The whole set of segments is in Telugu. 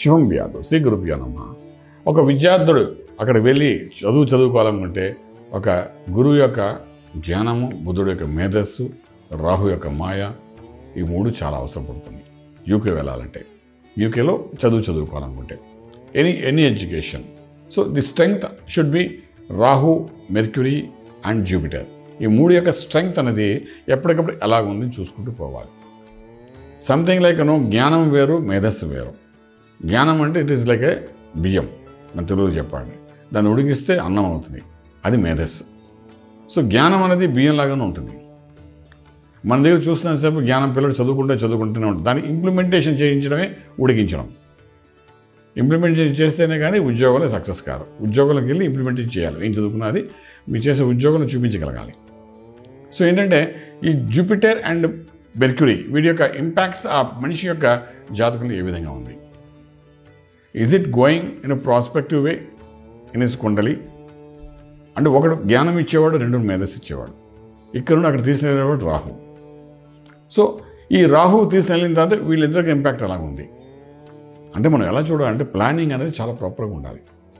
శుభం వ్యాధు శ్రీ గురుభ్యో నమ ఒక విద్యార్థుడు అక్కడ వెళ్ళి చదువు చదువుకోవాలనుకుంటే ఒక గురువు యొక్క జ్ఞానము బుద్ధుడు యొక్క మేధస్సు రాహు యొక్క మాయ ఈ మూడు చాలా అవసరం పడుతుంది యూకే వెళ్ళాలంటే యూకేలో చదువు చదువుకోవాలనుకుంటే any any education so the strength should be Rahu Mercury and Jupiter ఈ మూడు యొక్క స్ట్రెంగ్త్ అనేది ఎప్పటికప్పుడు ఎలాగ ఉంది చూసుకుంటూ పోవాలి సంథింగ్ లైక్ నో జ్ఞానం వేరు మేధస్సు వేరు జ్ఞానం అంటే ఇట్ ఈస్ లైక్ ఏ బియ్యం మన తెలుగులో చెప్పండి దాన్ని ఉడికిస్తే అన్నం అవుతుంది అది మేధస్సు సో జ్ఞానం అనేది బియ్యం లాగానే ఉంటుంది మన దగ్గర చూస్తున్నంతసేపు జ్ఞానం పిల్లలు చదువుకుంటే చదువుకుంటూనే ఉంటుంది దాన్ని ఇంప్లిమెంటేషన్ చేయించడమే ఉడికించడం ఇంప్లిమెంటేషన్ చేస్తేనే కానీ ఉద్యోగాలు సక్సెస్ కాదు ఉద్యోగాలకు వెళ్ళి ఇంప్లిమెంటేషన్ చేయాలి ఏం చదువుకున్నది మీరు చేసే ఉద్యోగం చూపించగలగాలి సో ఏంటంటే ఈ జూపిటర్ అండ్ మెర్క్యూరీ వీటి యొక్క ఇంపాక్ట్స్ ఆ మనిషి యొక్క జాతకంలో ఏ విధంగా ఉంది is it going in prospective way in his kundali అంటే ఒకడు జ్ఞానం ఇచ్చేవాడు రెండు మేధస్సు ఇచ్చేవాడు ఇక్కడ నుండి అక్కడ తీసుకెళ్ళేవాడు రాహు సో ఈ రాహు తీసుకెళ్ళిన తర్వాత వీళ్ళిద్దరికి ఇంపాక్ట్ ఎలా ఉంది అంటే మనం ఎలా చూడాలంటే ప్లానింగ్ అనేది చాలా ప్రాపర్గా ఉండాలి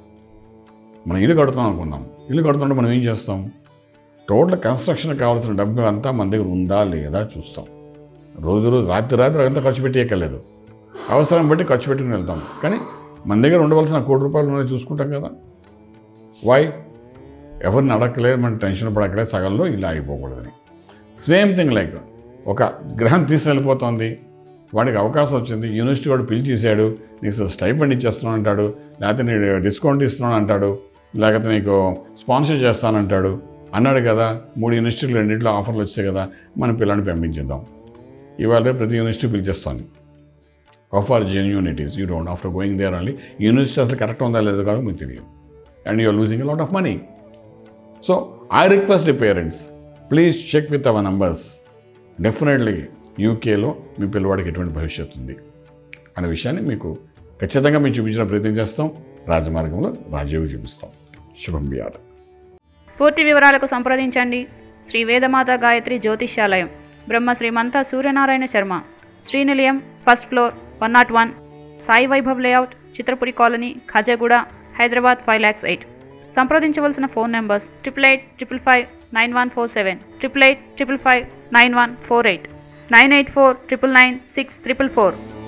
మనం ఇల్లు కడుతున్నాం అనుకున్నాం ఇల్లు కడుతుంటే మనం ఏం చేస్తాం టోటల్ కన్స్ట్రక్షన్ కావాల్సిన డబ్బు అంతా మన దగ్గర ఉందా లేదా చూస్తాం రోజు రోజు రాత్రి రాత్రి అంతా ఖర్చు పెట్టి ఎక్కలేదు అవసరం బట్టి ఖర్చు పెట్టుకుని వెళ్తాం కానీ మన దగ్గర ఉండవలసిన కోటి రూపాయలు ఉన్నాయి చూసుకుంటాం కదా వై ఎవరిని అడగలేదు మనం టెన్షన్ పడక్కలేదు సగంలో ఇలా అయిపోకూడదని సేమ్ థింగ్ లైక్ ఒక గ్రహం తీసుకెళ్ళిపోతుంది వాడికి అవకాశం వచ్చింది యూనివర్సిటీ వాడు పిలిచేసాడు నీకు స్టైఫండ్ ఇచ్చేస్తున్నాను అంటాడు లేకపోతే నీకు డిస్కౌంట్ ఇస్తున్నాను అంటాడు లేకపోతే నీకు స్పాన్సర్ చేస్తానంటాడు అన్నాడు కదా మూడు యూనివర్సిటీలు రెండింటిలో ఆఫర్లు వచ్చాయి కదా మన పిల్లని పంపించేద్దాం ఇవాళ రేపు ప్రతి యూనివర్సిటీ పిలిచేస్తాను of our genuinities you don't after going there only university అసలు కరెక్ట్ ఉందా లేదో కాదు మీకు తెలియదు and you're losing lot of money so I request the parents please check with our numbers definitely యూకేలో మీ పిల్లవాడికి ఎటువంటి భవిష్యత్తు ఉంది అనే విషయాన్ని మీకు ఖచ్చితంగా మేము చూపించిన ప్రయత్నం చేస్తాం రాజమార్గంలో రాజయోగి చూపిస్తాం శుభం బియాద్ పూర్తి వివరాలకు సంప్రదించండి Shri Vedamata Gayatri Jyotishyalayam Brahma Srimanta Suryanarayana Sharma Srinilayam first floor one naught one Sai Vaibhav layout Chitrapuri colony Khajaguda Hyderabad five lakhs eight సంప్రదించవలసిన phone numbers triple eight triple five nine one four seven triple eight triple five nine one four eight nine eight four triple nine six triple four